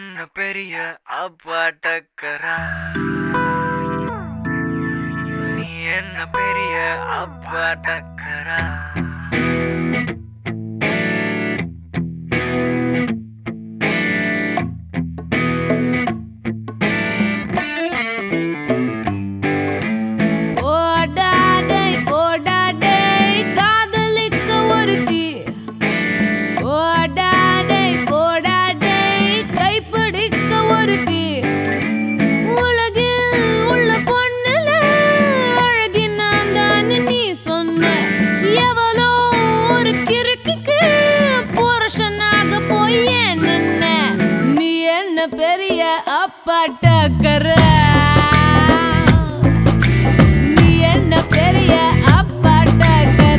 என்ன பெரிய அப்பாட்டக்கரா நீ என்ன பெரிய அப்பாட்டக்கரா போடாடே போடாடே காதலிக்க ஒருத்தி போடாடே போடாடே கைப்பிடிக்க ஒருத்தி உலகில் உள்ள பொண்ணுல அழகி நான் தான் நீ சொன்ன எவளோ ஒரு கிறுக்குக்கு புருஷனாக போய் ஏன் நின்ன நீ என்ன பெரிய அப்பாட்டக்கற நீ என்ன பெரிய அப்பாட்டக்கற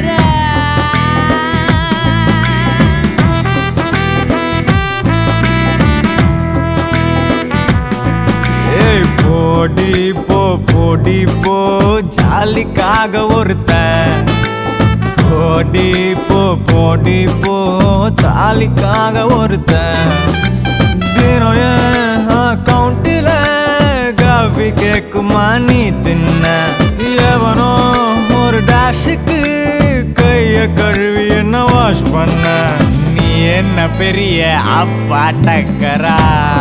ஏய் போடி போ போடி போ ஜாலிக்காக ஒருத்தன் போடி போ போடி போ ஜாலிக்காக ஒருத்தன் தினம் என் அக்கௌண்ட்டில் காஃபி கேக்குமா நீ தின்ன எவனோ ஒரு டேஷுக்கு கைய கழுவி என்ன வாஷ் பண்ண நீ என்ன பெரிய அப்பாட்டக்கரா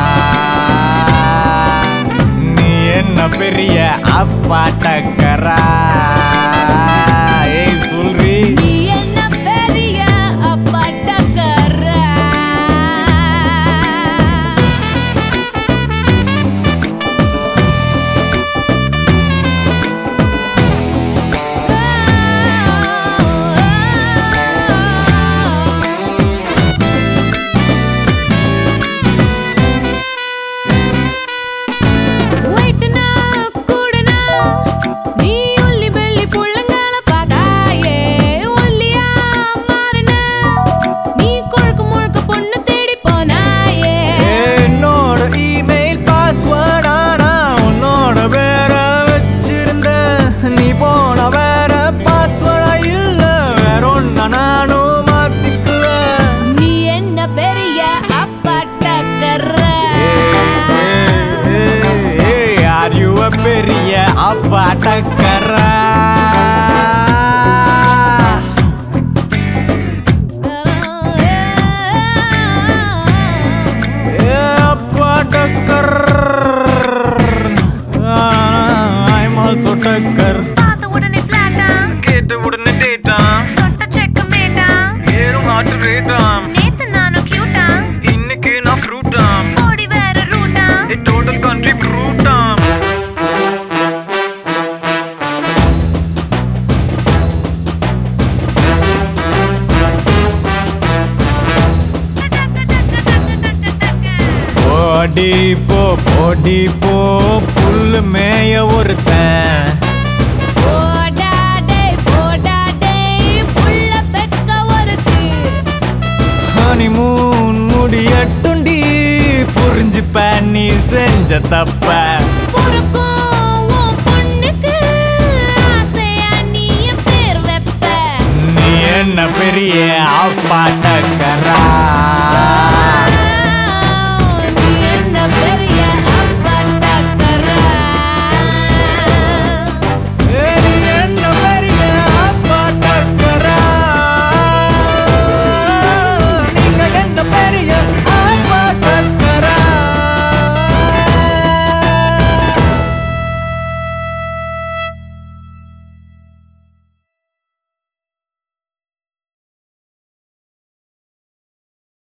நீ என்ன பெரிய அப்பாட்டக்கரா ஏய் சொல்றி நீ என்ன பெரிய அப்பாட்டக்கற வெயிட்டுனா கூடனா நீ ஒல்லி வெள்ளி புள்ளங்கால பார்த்தாயே ஒல்லியா மாறின நீ கொழுக்கு முழுக்க பொண்ணு தேடி போனாயே என்னோட இமெயில் பாஸ்வேர்ட் ஆனா உன்னோட வேற வச்சிருந்தேன் நீ போன வேற பாஸ்வேர்டா இல்ல வேற ஒன்ன நானும் மாத்திக்குவேன் நீ என்ன பெரிய அப்பாட்டக்கற ஆர் யூ பெரிய அப்பாட்டக்கரா ஏ அப்பாட்டக்கர் ஐம் ஆல்சோ டக்கர் பார்த்த உடனே பிளாட்டா கேட்ட உடனே டேட்டாம் தொட்ட செக்க மேட்டா ஏறும் ஹார்ட் ரேட்டாம் நேத்து நானும் கியூட்டா இன்னைக்கு நான் ஃப்ரூட்டாம் ஓடி வேற ரூட்டா டோட்டல் கண்ட்ரி ஃப்ரூட்டாம் போடி போ போடி போ புல்லு மேய ஒருத்தன் போடாடே போடாடே புள்ள பெக்க ஒருத்தி ஹனிமூன் முடியட்டுண்டி புரிஞ்சுப்ப நீ செஞ்ச தப்ப பொறுக்கும் உன் பொண்ணுக்கு ஆசையா நீ என் பேர் வைப்ப நீ என்ன பெரிய அப்பாட்டக்கரா